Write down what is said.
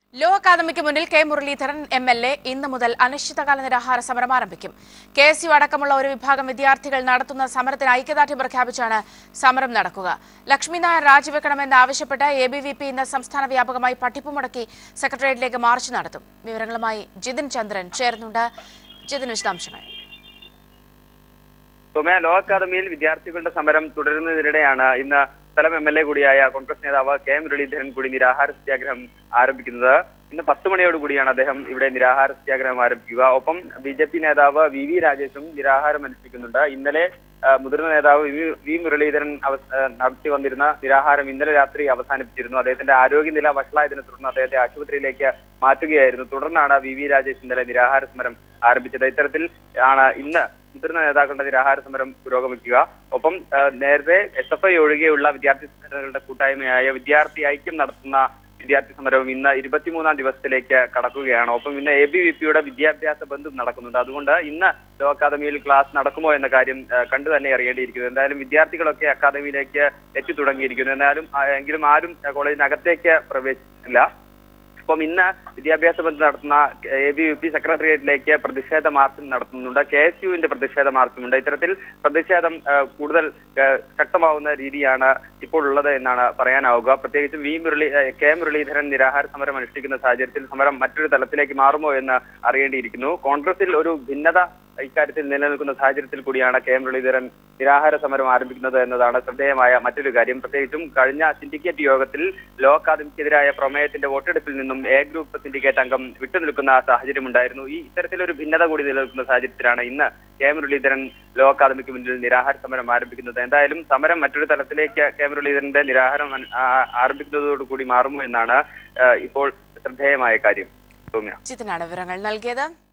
law അക്കാദമിക്ക് മുന്നിൽ K Muraleedharan M L A ഇന്ന് മുതൽ അനിശ്ചിതകാല നിരാഹാര സമരം ആരംഭിക്കും കെ എസ് യു അടക്കമുള്ള ഒരു വിഭാഗം വിദ്യാർത്ഥികൾ നടത്തുന്ന സമരത്തിന് ഐക്യദാർഢ്യം പ്രഖ്യാപിച്ചാണ് സമരം നടക്കുക ലക്ഷ്മി നായർ രാജിവെക്കണമെന്ന് ആവശ്യപ്പെട്ട് എ ബി വി പി ഇന്ന് സംസ്ഥാന വ്യാപകമായി പട്ടിപ്പ് മുടക്കി സെക്രട്ടേറിയറ്റിലേക്ക് മാർച്ച് നടത്തും വിവരങ്ങളുമായി ജിതിൻ ചന്ദ്രൻ ചേർന്നുണ്ട് ജിതിൻ വിശദാംശങ്ങൾ സൗമ്യ ലോ അക്കാദമിയിൽ വിദ്യാർത്ഥികളുടെ സമരം തുടരുന്നതിനിടെയാണ് ഇന്ന് സ്ഥലം എം എൽ എ കൂടിയായ കോൺഗ്രസ് നേതാവ് കെ മുരളീധരൻ കൂടി നിരാഹാര സത്യാഗ്രഹം ആരംഭിക്കുന്നത് ഇന്ന് പത്ത് മണിയോടുകൂടിയാണ് അദ്ദേഹം ഇവിടെ നിരാഹാര സത്യാഗ്രഹം ആരംഭിക്കുക ഒപ്പം ബി ജെ പി നേതാവ് വി വി രാജേഷും നിരാഹാരം അനുഷ്ഠിക്കുന്നുണ്ട് ഇന്നലെ ആ, മുതിർന്ന നേതാവ് വി- വി മുരളീധരൻ അവ- ആ, നടത്തി വന്നിരുന്ന നിരാഹാരം ഇന്നലെ രാത്രി അവസാനിപ്പിച്ചിരുന്നു അദ്ദേഹത്തിന്റെ ആരോഗ്യനില വഷളായതിനെ തുടർന്ന് അദ്ദേഹത്തെ ആശുപത്രിയിലേക്ക് മാറ്റുകയായിരുന്നു തുടർന്നാണ് വി വി രാജേഷ് ഇന്നലെ നിരാഹാര സമരം ആരംഭിച്ചത് ഇത്തരത്തിൽ ആണ് ഇന്ന് മുതിർന്ന നേതാക്കളുടെ നിരാഹാര സമരം പുരോഗമിക്കുക ഒപ്പം ആ, നേരത്തെ എസ് എഫ് ഐ ഒഴികെയുള്ള വിദ്യാർത്ഥി സംഘടനകളുടെ കൂട്ടായ്മയായ വിദ്യാർത്ഥി ഐക്യം നടത്തുന്ന വിദ്യാർത്ഥി സമരവും ഇന്ന് ഇരുപത്തിമൂന്നാം ദിവസത്തിലേക്ക് കടക്കുകയാണ് ഒപ്പം ഇന്ന് എ ബി വി പിയുടെ വിദ്യാഭ്യാസ ബന്ധം നടക്കുന്നുണ്ട് അതുകൊണ്ട് ഇന്ന് ലോ അക്കാദമിയിൽ ക്ലാസ് നടക്കുമോ എന്ന കാര്യം ആ, കണ്ടു തന്നെ അറിയേണ്ടിയിരിക്കുന്നു എന്തായാലും വിദ്യാർത്ഥികളൊക്കെ അക്കാദമിയിലേക്ക് എത്തി തുടങ്ങിയിരിക്കുന്നു എന്നാലും ആ, എങ്കിലും ആരും ആ, കോളേജിനകത്തേക്ക് പ്രവേശിച്ചിട്ടില്ല അപ്പം ഇന്ന് വിദ്യാഭ്യാസ ബന്ധം നടത്തുന്ന എ ബി യു പി സെക്രട്ടേറിയറ്റിലേക്ക് പ്രതിഷേധ മാർച്ചും നടത്തുന്നുണ്ട് കെ എസ് യുവിന്റെ പ്രതിഷേധ മാർച്ചുമുണ്ട് ഇത്തരത്തിൽ പ്രതിഷേധം ആ, കൂടുതൽ ആ, ശക്തമാവുന്ന രീതിയാണ് ഇപ്പോൾ ഉള്ളത് എന്നാണ് പറയാനാവുക പ്രത്യേകിച്ചും വി മുരളി ആ, കെ മുരളീധരൻ നിരാഹാര സമരം അനുഷ്ഠിക്കുന്ന സാഹചര്യത്തിൽ സമരം മറ്റൊരു തലത്തിലേക്ക് മാറുമോ എന്ന് അറിയേണ്ടിയിരിക്കുന്നു കോൺഗ്രസിൽ ഒരു ഭിന്നത ഇക്കാര്യത്തിൽ നിലനിൽക്കുന്ന സാഹചര്യത്തിൽ കൂടിയാണ് കെ മുരളീധരൻ നിരാഹാര സമരം ആരംഭിക്കുന്നത് എന്നതാണ് ശ്രദ്ധേയമായ മറ്റൊരു കാര്യം പ്രത്യേകിച്ചും കഴിഞ്ഞ സിൻഡിക്കേറ്റ് യോഗത്തിൽ ലോ അക്കാദമിക്കെതിരായ പ്രമേയത്തിന്റെ വോട്ടെടുപ്പിൽ നിന്നും എ ഗ്രൂപ്പ് സിൻഡിക്കേറ്റ് അംഗം വിട്ടുനിൽക്കുന്ന സാഹചര്യമുണ്ടായിരുന്നു ഈ ഇത്തരത്തിലൊരു ഭിന്നത കൂടി നിലനിൽക്കുന്ന സാഹചര്യത്തിലാണ് ഇന്ന് കെ മുരളീധരൻ ലോ അക്കാദമിക്ക് മുന്നിൽ നിരാഹാര സമരം ആരംഭിക്കുന്നത് എന്തായാലും സമരം മറ്റൊരു തലത്തിലേക്ക് കെ മുരളീധരന്റെ നിരാഹാരം അൻ- ആ- ആരംഭിക്കുന്നതോടുകൂടി മാറുമോ എന്നാണ് ആ, ഇപ്പോൾ ശ്രദ്ധേയമായ കാര്യം സൗമ്യ ജിതിനാണ് വിവരങ്ങൾ നൽകിയത്